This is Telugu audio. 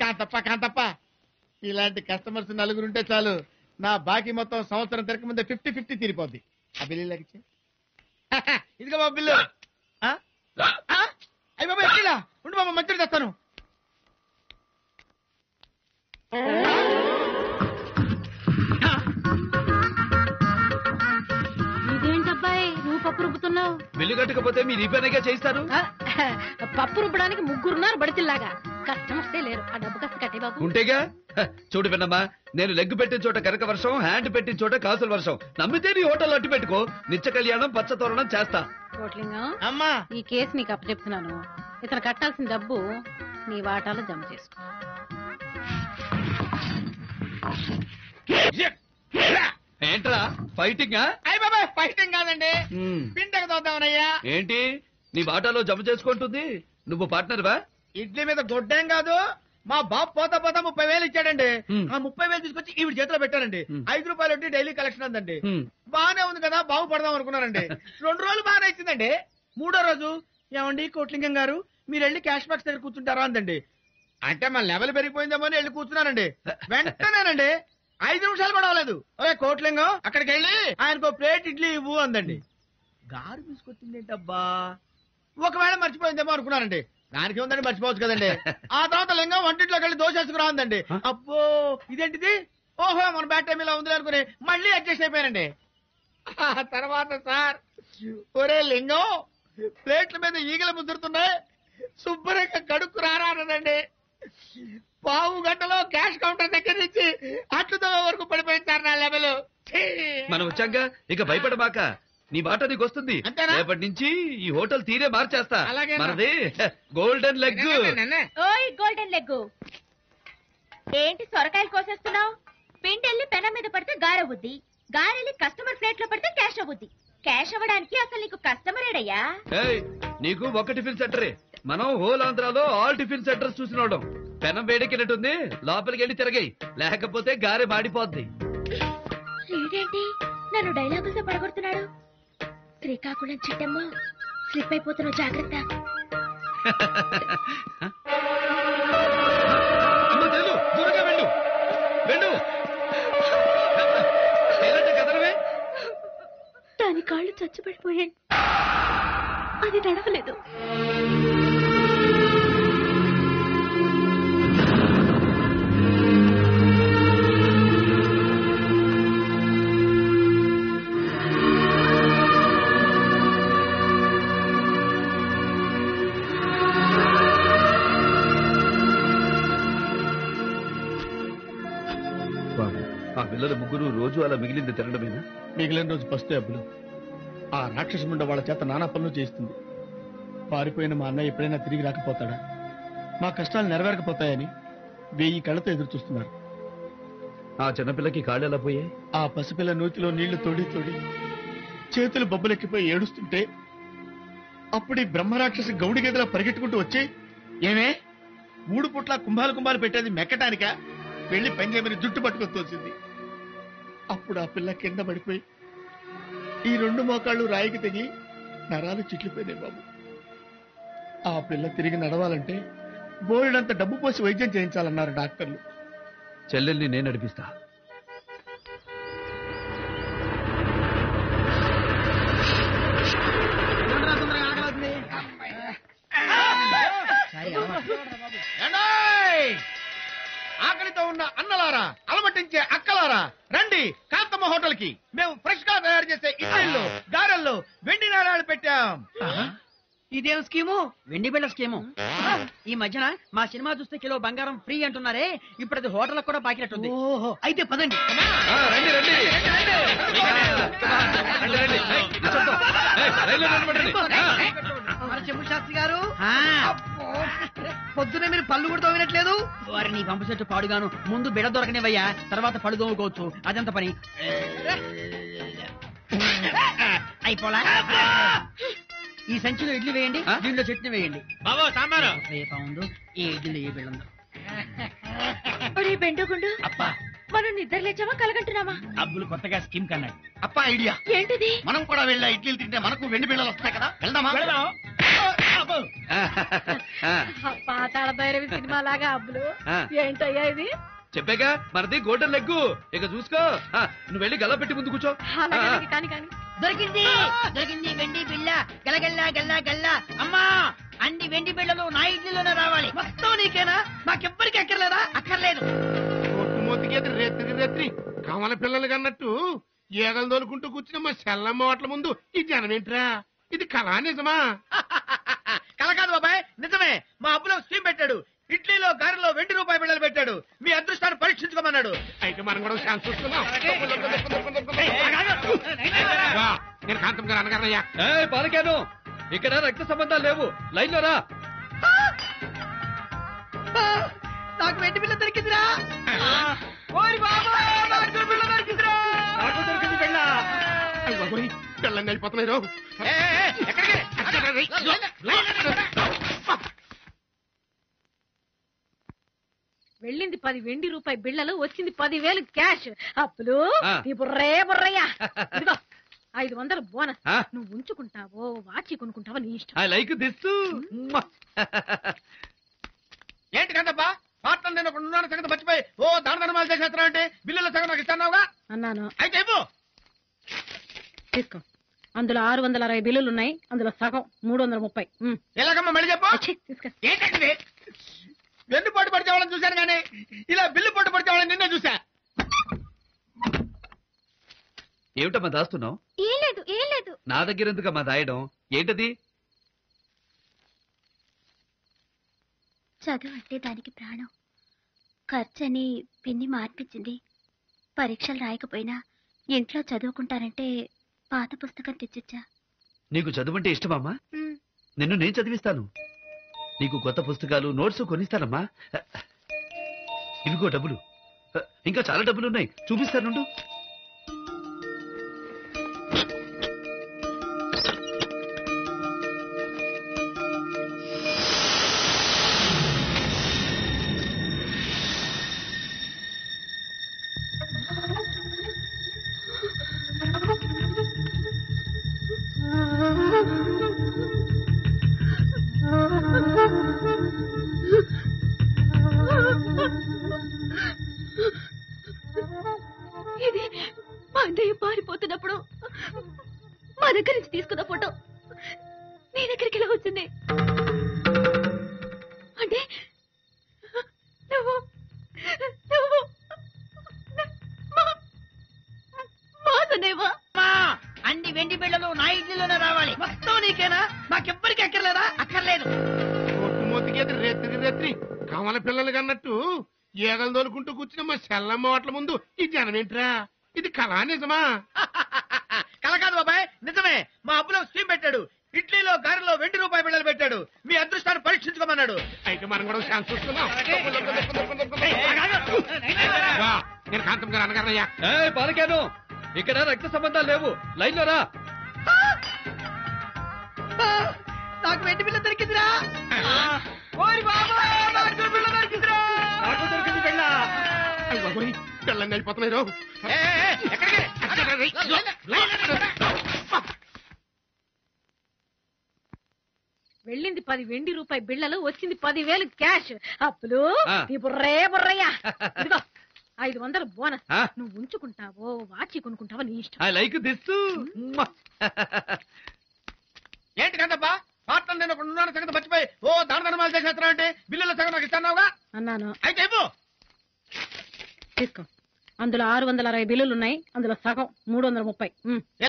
కాంతప్ప కాంతప్ప ఇలాంటి కస్టమర్స్ నలుగురు ఉంటే చాలు నా బాకీ మొత్తం సంవత్సరం తిరక ముందే ఫిఫ్టీ ఫిఫ్టీ తీరిపోద్ది ఆ బిల్లు లెక్కించి ఇదిగో బాబు బిల్లు ఆ? ఆ? అయ్య బాబా ఎక్కిలా ఉండు బాబా మంచిగా తెస్తాను ఇదేంటబ్బాయి నువ్వు పప్పు రుబ్బుతున్నావు బిల్లు కట్టకపోతే మీరు ఈ పనిగా చేయిస్తారు ఆ, పప్పు రుబ్బడానికి ముగ్గురున్నారు బడితిల్లాగా కస్టమర్సే లేరు ఆ డబ్బు కాస్త కట్టే బాబు ఉంటేగా హ, చూడు విన్నమ్మా నేను లెగ్ పెట్టిన చోట కనక వర్షం హ్యాండ్ పెట్టిన చోట కాసుల వర్షం నమ్మితే నీ హోటల్ అట్టు పెట్టుకో నిత్య కళ్యాణం పచ్చ తోరణం చేస్తా కోట్లింగం అమ్మా ఈ కేసు నీకు అప్పచెప్తున్నాను ఇతను కట్టాల్సిన డబ్బు నీ వాటాలో జమ చేసుకో ఏంట్రా ఫైటింగ్ అయ్య బాబా ఫైటింగ్ కాదండి పిండక చూద్దామనయ్యా ఏంటి నీ వాటాలో జమ చేసుకుంటుంది నువ్వు పార్ట్నర్ వా ఇడ్లీ మీద గొడ్డేం కాదు మా బాబు పోతా పోతా ముప్పై వేలు ఇచ్చాడండి హ్మ్. ఆ ముప్పై వేలు తీసుకొచ్చి ఈవిడ చేతిలో పెట్టారండి హ్మ్. ఐదు రూపాయలు వడ్డీ డైలీ కలెక్షన్ అందండి హ్మ్. బానే ఉంది కదా బాగుపడదాం అనుకున్నానండి రెండు రోజులు బాగానే ఇచ్చిందండి మూడో రోజు ఏమండి కోట్లింగం గారు మీరు వెళ్ళి క్యాష్ బాక్స్ దగ్గర కూర్చుంటారా అందండి అంటే మన లెవెల్ పెరిగిపోయిందేమో అని వెళ్ళి కూర్చున్నానండి వెంటనేనండి ఐదు నిమిషాలు కూడా అవ్వలేదు ఓకే కోట్లింగం అక్కడికి వెళ్ళి ఆయనకు ప్లేట్ ఇడ్లీ ఇవ్వు అందండి గారు తీసుకొచ్చింది ఏంటబ్బా ఒకవేళ మర్చిపోయిందేమో అనుకున్నానండి దానికి ఉందండి మర్చిపోవచ్చు కదండి ఆ తర్వాత లింగం వంటింట్లోకి వెళ్ళి దోశ వేసుకురా ఉందండి అబ్బో ఇదేంటిది ఓహో మన బ్యాట్ టైం ఇలా ఉంది అనుకుని మళ్ళీ అడ్జస్ట్ అయిపోయానండి ఆ తర్వాత సార్ ఒరే లింగం ప్లేట్ల మీద ఈగలు ముద్దురుతున్నాయి శుభ్రంగా కడుక్కు రారానండి పావు గంటలో క్యాష్ కౌంటర్ దగ్గర నుంచి అట్లు దొంగ వరకు పడిపోయింది సార్ నా లెవెల్ మనం వచ్చాక ఇక భయపడమాక నీ మాట నీకు వస్తుంది అంతేనా? రేపటి నుంచి ఈ హోటల్ తీరే మార్చేస్తా అలాగేనా? మనది గోల్డెన్ లెగ్ ఓయ్ గోల్డెన్ లెగ్ ఏంటి సొరకాయలు కోసేస్తున్నావు పిండెల్లి పెనం మీద పడితే గారవుద్ది గారెల్లి కస్టమర్ ప్లేట్ లో పడితే క్యాష్ అవుద్ది క్యాష్ అవ్వడానికి అసలు నీకు కస్టమర్ ఏడయ్యా ఏయ్, నీకు ఒక టిఫిన్ సెంటరే మనం హోల్ ఆంధ్రాలో ఆల్ టిఫిన్ సెంటర్స్ చూసినోడం పెనం వేడెక్కినట్టుంది లోపలికి వెళ్ళి తిరగాయి లేకపోతే గారె మాడిపోద్ది ఏంటి నన్ను డైలాగులతో పడగొడుతున్నాడు శ్రీకాకుళం చిట్టమ్మ స్లిప్ అయిపోతున్న జాగ్రత్త అమ్మ తెలు దూరంగా వెళ్ళు వెళ్ళు ఎలాంటి కదలవే దాని కాళ్ళు చచ్చుపడిపోయాయి అది నడవలేదు బాబు ఆ పిల్లల ముగ్గురు రోజు అలా మిగిలింది తినడమేనా మిగిలిన రోజు పస్తే అబ్బులు ఆ రాక్షసు ముండ వాళ్ళ చేత నానా పనులు చేయిస్తుంది పారిపోయిన మా అన్నయ్య ఎప్పుడైనా తిరిగి రాకపోతాడా మా కష్టాలు నెరవేరకపోతాయని వెయ్యి కళ్ళతో ఎదురు చూస్తున్నారు ఆ చిన్నపిల్లకి కాళ్ళు ఎలా పోయాయి ఆ పసిపిల్ల నూతిలో నీళ్లు తోడి తోడి చేతులు బొబ్బలెక్కిపోయి ఏడుస్తుంటే అప్పుడు ఈ బ్రహ్మరాక్షసి గౌడి గదిలో పరిగెట్టుకుంటూ వచ్చి ఏమే మూడు పుట్ల కుంభాలు కుంభాలు పెట్టేది మెక్కటానిక వెళ్లి పని చేయమని జుట్టు పట్టుకొని తోసింది అప్పుడు ఆ పిల్ల కింద పడిపోయి ఈ రెండు మోకాళ్ళు రాయికి తెగి నరాలు చిట్లిపోయినాయి బాబు ఆ పిల్ల తిరిగి నడవాలంటే బోలెడంత డబ్బు పోసి వైద్యం చేయించాలన్నారు డాక్టర్లు చెల్లెల్ని నేను నడిపిస్తా ఏండోయ్! ఆకలితో ఉన్న అన్నలారా అలమటించే అక్కలారా రండి కాంతమ్మ హోటల్ కి మేము ఫ్రెష్ గా తయారు చేసే ఇడ్లీలు గారెల్లో వెండి నారాయణ పెట్టాం ఇదేం స్కీము వెండి బిళ్ళ స్కీము ఈ మధ్యన మా సినిమా చూస్తే కిలో బంగారం ఫ్రీ అంటున్నారే ఇప్పుడు అది హోటల్ కూడా పాకినట్టుంది ఓహో అయితే పదండి ఆ, రండి రండి ఆ, రండి రండి ఏయ్, నిశ్శబ్దం. ఏయ్, రైల్లో నిలబడండి. ఆ. మన చెంబు శాస్త్రి గారు పొద్దునే మీరు పళ్ళు కూడా తోమినట్లేదు వారిని పంపు చెట్టు పాడుగాను ముందు బిడ దొరకనివయ్యా తర్వాత పళ్ళు తోముకోవచ్చు అదంత పని అయిపోలా ఈ సంచిలో ఇడ్లీ వేయండి ఆ? దీనిలో చట్నీ వేయండి బాబు సాంబారు ఏ పావుందో ఈ ఇడ్లీలో ఏ బిళ్ళందో ఒరే బెండుగుండు అప్పా మనం నిద్ర లేచావా కలగంటున్నావా అబ్బులు కొత్తగా స్కీమ్ కన్నాడు అప్ప ఐడియా ఏంటిది మనం కూడా వెళ్ళా ఇడ్లీలు తింటే మనకు వెండి బిళ్ళలు వస్తాయి కదా వెళ్దామా ఆ, పాతాళ భైరవి సినిమా లాగా అబ్బులు ఆ. ఏంటయ్యా ఇది చెప్పాగా మనది గోల్డెన్ లెగ్గు ఇక చూసుకో ఆ, నువ్వు వెళ్ళి గల్ల పెట్టి ముందు కూర్చో అలాగే, ఆ, అలాగే, కాని కాని దొరికింది దొరికింది వెండి బిళ్ళ గలగల్లా గల్లా గల్లా అమ్మా అన్ని వెండి బిళ్ళలు నా ఇంట్లోనే రావాలి మొత్తం నీకేనా మాకెవ్వరికి అక్కర్లేదా అక్కర్లేదు మూతికి రెత్తికి రెత్తి కమల పిల్లలు కన్నట్టు ఈగలు తోలుకుంటూ కూర్చున్న మా సెల్లమ్మ వాట్ల ముందు ఈ జనం ఏంట్రా ఇది కళా నిజమా కల కాదు బాబాయ్ నిజమే మా అప్పులో స్కీమ్ పెట్టాడు ఇడ్లీలో గారెలో వెండి రూపాయి బిళ్ళలు పెట్టాడు మీ అదృష్టాన్ని పరీక్షించుకోమన్నాడు అయితే మనం కూడా ఛాన్స్ చూసుకుందాం రా, నేను కాంతం గారు అనగారయ్యా ఏయ్, పాలకాను ఇక్కడ రక్త సంబంధాలు లేవు లైన్ లో రా నాకు వెండి బిళ్ళ దొరికిందిరా ఓయ్ బాబా నాకు బిళ్ళ దొరికిందిరా. నాకు దొరికింది పెళ్ళ అయ్య బాబోయ్, పిల్లల్ని అయిపోతున్నాయి రో ఏ, ఏ, ఏ, ఎక్కడికి? వెళ్ళింది పది వెండి రూపాయి బిళ్ళలు వచ్చింది పదివేలు క్యాష్ అప్పులు ఆ. నీ బుర్రే బుర్రయ్యా ఇదిగో ఐదు వందలు బోనస్ ఆ. నువ్వు ఉంచుకుంటావో వాచి కొనుక్కుంటావో నీ ఇష్టం ఐ లైక్ దిస్ ఏంటి కందప్ప పార్ట్నర్ నేను ఒక ఉన్నాను సంగతి మర్చిపోయి ఓ దాన ధర్మాలు చేసేస్తున్నా అంటే బిల్లుల సగం నాకు ఇస్తున్నావుగా అన్నాను అయితే ఇవ్వు తీసుకో అందులో ఆరు వందల అరవై బిల్లులు ఉన్నాయి అందులో సగం మూడు వందల ముప్పై ఉమ్. ఎలాగమ్మా మళ్ళీ చెప్పు అచ్చి, తీసుకో ఏంటంటే వెన్ను పోటు పడితే వాళ్ళని చూశాను కానీ ఇలా బిల్లు పోటు పడితే వాళ్ళని నిన్నే చూసా ఏమిటమ్మా దాస్తున్నావు ఏం లేదు ఏం లేదు నా దగ్గర ఎందుకమ్మా దాయడం ఏంటది చదువు అంటే దానికి ప్రాణం ఖర్చని పిన్ని మార్పించింది పరీక్షలు రాయకపోయినా ఇంట్లో చదువుకుంటానంటే పాత పుస్తకం తెచ్చిచ్చా నీకు చదువంటే ఇష్టమమ్మా నిన్ను నేను చదివిస్తాను నీకు కొత్త పుస్తకాలు నోట్స్ కొనిస్తానమ్మా ఇవిగో డబ్బులు ఇంకా చాలా డబ్బులు ఉన్నాయి చూపిస్తానుండు ఇది మా అన్నయ్య పారిపోతున్నప్పుడు మా దగ్గర నుంచి తీసుకున్న ఫోటో నీ దగ్గరికి ఎలా వచ్చింది అంటే నువ్వు నువ్వు మా- మాస్ అన్నయ్యవా అమ్మా అన్ని వెండి బిళ్ళలు నా ఇంట్లోనే రావాలి మొత్తం నీకేనా మాకెవ్వరికి అక్కర్లేదా అక్కర్లేదు మూతికి రెత్తికి రెత్తి కమల పిల్లలు కన్నట్టు ఈగలు తోలుకుంటూ కూర్చున్న మా సెల్లమ్మ వాట్ల ముందు ఈ జనం ఏంట్రా ఇది కళా నిజమా కల కాదు బాబాయ్ నిజమే మా అప్పులో స్కీమ్ పెట్టాడు ఇడ్లీలో గారెలో వెండి రూపాయి బిళ్ళలు పెట్టాడు మీ అదృష్టాన్ని పరీక్షించుకోమన్నాడు అయితే మనం కూడా ఛాన్స్ చూసుకుందాం రా, నేను కాంతం గారు అనగారయ్యా ఏయ్, పాలకాను ఇక్కడ రక్త సంబంధాలు లేవు లైన్ లో రా నాకు వెండి బిళ్ళ దొరికిందిరా ఓయ్ బాబా నాకు బిళ్ళ దొరికిందిరా. నాకు దొరికింది పెళ్ళ అయ్య బాబోయ్, పిల్లల్ని అయిపోతున్నాయి రో ఏ, ఏ, ఏ, ఎక్కడికి? వెళ్ళింది పది వెండి రూపాయి బిళ్ళలు వచ్చింది పదివేలు క్యాష్ అప్పులు ఆ. నీ బుర్రే బుర్రయ్యా ఇదిగో ఐదు వందలు బోనస్ ఆ. నువ్వు ఉంచుకుంటావో వాచి కొనుక్కుంటావో నీ ఇష్టం ఐ లైక్ దిస్ ఏంటి కందప్ప పార్ట్నర్ నేను ఒక ఉన్నాను సంగతి మర్చిపోయి ఓ దాన ధర్మాలు చేసేస్తున్నా అంటే బిల్లుల సగం నాకు ఇస్తున్నావుగా అన్నాను అయితే ఇవ్వు తీసుకో అందులో ఆరు వందల అరవై బిల్లులు ఉన్నాయి అందులో సగం మూడు వందల ముప్పై ఉమ్.